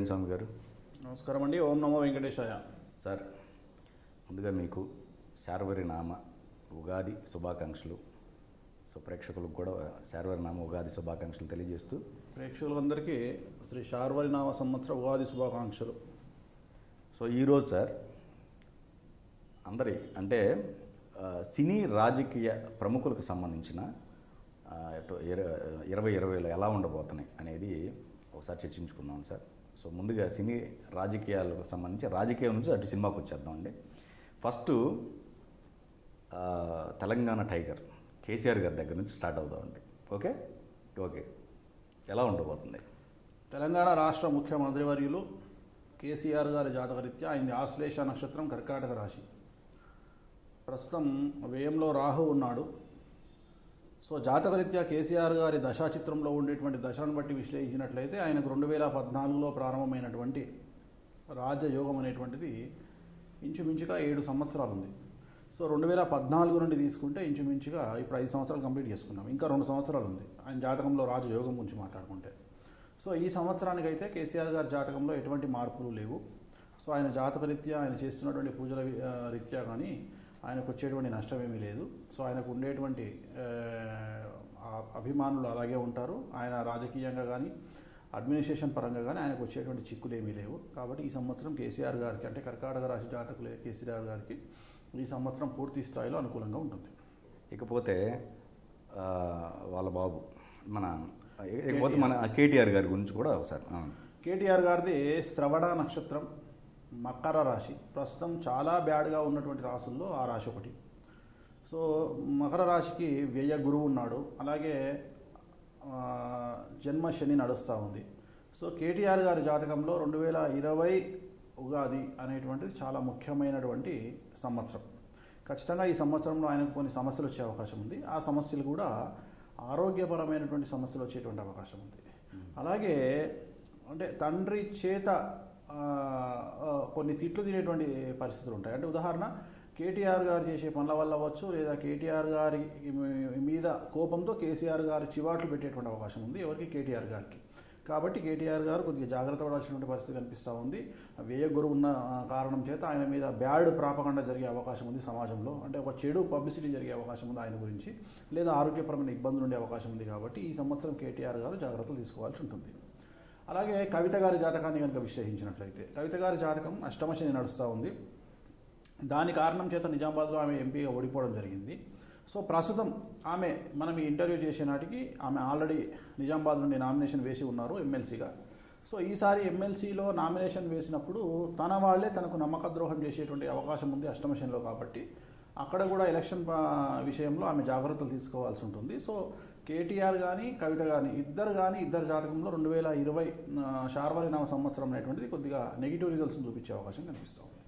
వీరేంద్ర స్వామి గారు నమస్కారం అండి ఓం నమో వెంకటేశాయ సార్ ముందుగా మీకు శార్వరి నామ ఉగాది శుభాకాంక్షలు సో ప్రేక్షకులకు కూడా శార్వరి నామ ఉగాది శుభాకాంక్షలు తెలియజేస్తూ ప్రేక్షకులందరికీ శ్రీ శార్వరి నామ సంవత్సర ఉగాది శుభాకాంక్షలు సో ఈరోజు సార్ అందరి అంటే ఆ, సినీ రాజకీయ ప్రముఖులకు సంబంధించిన ఆ, ఎటు ఇర- ఇరవై ఇరవైలో ఎలా ఉండబోతున్నాయి అనేది ఒకసారి చర్చించుకుందాం సార్ సో ముందుగా సినీ రాజకీయాలకు సంబంధించి రాజకీయం నుంచి అటు సినిమాకి వచ్చేద్దామండి ఫస్ట్ ఆ, తెలంగాణ టైగర్ కేసీఆర్ గారి దగ్గర నుంచి స్టార్ట్ అవుదామండి ఓకే ఓకే ఎలా ఉండబోతుంది తెలంగాణ రాష్ట్ర ముఖ్యమంత్రి వర్యులు కేసీఆర్ గారి జాతకరీత్యా ఆయనది ఆశ్లేష నక్షత్రం కర్కాటక రాశి ప్రస్తుతం వ్యయంలో రాహు ఉన్నాడు సో జాతకరీత్యా కేసీఆర్ గారి దశా చిత్రంలో ఉండేటువంటి దశలను బట్టి విశ్లేషించినట్లయితే ఆయనకు రెండు వేల పద్నాలుగులో ప్రారంభమైనటువంటి రాజయోగం అనేటువంటిది ఇంచుమించుగా ఏడు సంవత్సరాలు ఉంది సో రెండు వేల పద్నాలుగు నుండి తీసుకుంటే ఇంచుమించుగా ఇప్పుడు ఐదు సంవత్సరాలు కంప్లీట్ చేసుకున్నాం ఇంకా రెండు సంవత్సరాలు ఉంది ఆయన జాతకంలో రాజయోగం గురించి మాట్లాడుకుంటే సో ఈ సంవత్సరానికి అయితే కేసీఆర్ గారి జాతకంలో ఎటువంటి మార్పులు లేవు సో ఆయన జాతకరీత్యా ఆయన చేస్తున్నటువంటి పూజల వి- ఆ, రీత్యా కానీ ఆయనకు వచ్చేటువంటి నష్టం ఏమీ లేదు సో ఆయనకు ఉండేటువంటి ఆ, ఆ అభిమానులు అలాగే ఉంటారు ఆయన రాజకీయంగా కానీ అడ్మినిస్ట్రేషన్ పరంగా కానీ ఆయనకు వచ్చేటువంటి చిక్కులు ఏమీ లేవు కాబట్టి ఈ సంవత్సరం కేసీఆర్ గారికి అంటే కర్కాటక రాశి జాతకులే కేసీఆర్ గారికి ఈ సంవత్సరం పూర్తి స్థాయిలో అనుకూలంగా ఉంటుంది ఇకపోతే ఆ, వాళ్ళ బాబు మన ఇకపోతే మన కేటీఆర్ గారి గురించి కూడా ఒకసారి ఆ. కేటీఆర్ గారిది శ్రవణ నక్షత్రం మకర రాశి ప్రస్తుతం చాలా బ్యాడ్గా ఉన్నటువంటి రాసుల్లో ఆ రాశి ఒకటి సో మకర రాశికి వ్యయ గురువు ఉన్నాడు అలాగే ఆ, జన్మ శని నడుస్తూ ఉంది సో కేటీఆర్ గారి జాతకంలో రెండు వేల ఇరవై ఉగాది అనేటువంటిది చాలా ముఖ్యమైనటువంటి సంవత్సరం ఖచ్చితంగా ఈ సంవత్సరంలో ఆయనకు కొన్ని సమస్యలు వచ్చే అవకాశం ఉంది ఆ సమస్యలు కూడా ఆరోగ్యపరమైనటువంటి సమస్యలు వచ్చేటువంటి అవకాశం ఉంది అలాగే అంటే తండ్రి చేత ఆ, ఆ, కొన్ని తిట్లు తినేటువంటి పరిస్థితులు ఉంటాయి అంటే ఉదాహరణ కేటీఆర్ గారు చేసే పనుల వల్ల అవ్వచ్చు లేదా కేటీఆర్ గారి మీద కోపంతో కేసీఆర్ గారు చివాట్లు పెట్టేటువంటి అవకాశం ఉంది ఎవరికి కేటీఆర్ గారికి కాబట్టి కేటీఆర్ గారు కొద్దిగా జాగ్రత్త పడాల్సినటువంటి పరిస్థితి కనిపిస్తూ ఉంది వ్యయ గురువు ఉన్న ఆ, కారణం చేత ఆయన మీద బ్యాడ్ ప్రాపగండ జరిగే అవకాశం ఉంది సమాజంలో అంటే ఒక చెడు పబ్లిసిటీ జరిగే అవకాశం ఉంది ఆయన గురించి లేదా ఆరోగ్యపరమైన ఇబ్బందులు ఉండే అవకాశం ఉంది కాబట్టి ఈ సంవత్సరం కేటీఆర్ గారు జాగ్రత్తలు తీసుకోవాల్సి ఉంటుంది అలాగే కవిత గారి జాతకాన్ని కనుక విశ్లేషించినట్లయితే కవిత గారి జాతకం అష్టమ శని నడుస్తూ ఉంది దాని కారణం చేత నిజామాబాద్లో ఆమె ఎంపీగా ఓడిపోవడం జరిగింది సో ప్రస్తుతం ఆమె మనం ఈ ఇంటర్వ్యూ చేసే నాటికి ఆమె ఆల్రెడీ నిజామాబాద్ నుండి నామినేషన్ వేసి ఉన్నారు ఎమ్మెల్సీగా సో ఈసారి ఎమ్మెల్సీలో నామినేషన్ వేసినప్పుడు తన వాళ్ళే తనకు నమ్మక ద్రోహం చేసేటువంటి అవకాశం ఉంది అష్టమ శనిలో కాబట్టి అక్కడ కూడా ఎలక్షన్ ఆ, విషయంలో ఆమె జాగ్రత్తలు తీసుకోవాల్సి ఉంటుంది సో కేటీఆర్ కానీ కవిత కానీ ఇద్దరు కానీ ఇద్దరు జాతకంలో రెండు వేల ఇరవై శార్వరి నామ సంవత్సరం అనేటువంటిది కొద్దిగా నెగిటివ్ రిజల్ట్స్ చూపించే అవకాశం కనిపిస్తుంది